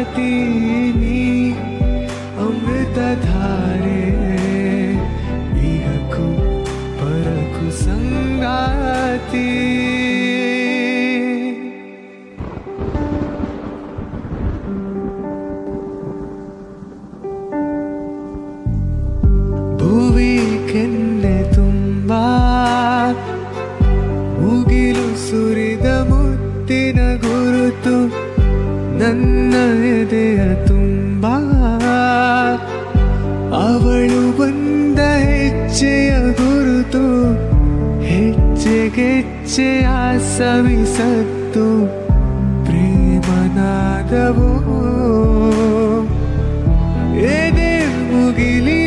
ನೀ ಅಮೃತಧಾರೆ ಇಹಕ್ಕೂ ಪರಕ್ಕೂ ಸಂಗಾತಿ ಭುವಿ ಕೆನ್ನೆ ತುಂಬ ಮುಗಿಲು ಸುರಿದ ಮುತ್ತಿನ ಗುರುತು ನನ್ನ ಎದೆಯ ತುಂಬ ಅವಳು ಬಂದ ಹೆಜ್ಜೆಯ ಗುರುತು ಹೆಜ್ಜೆಗೆಜ್ಜೆಯ ಸವಿಸತ್ತು ಪ್ರೇಮನಾದವೋ ಎದೆ ಮುಗಿಲಿ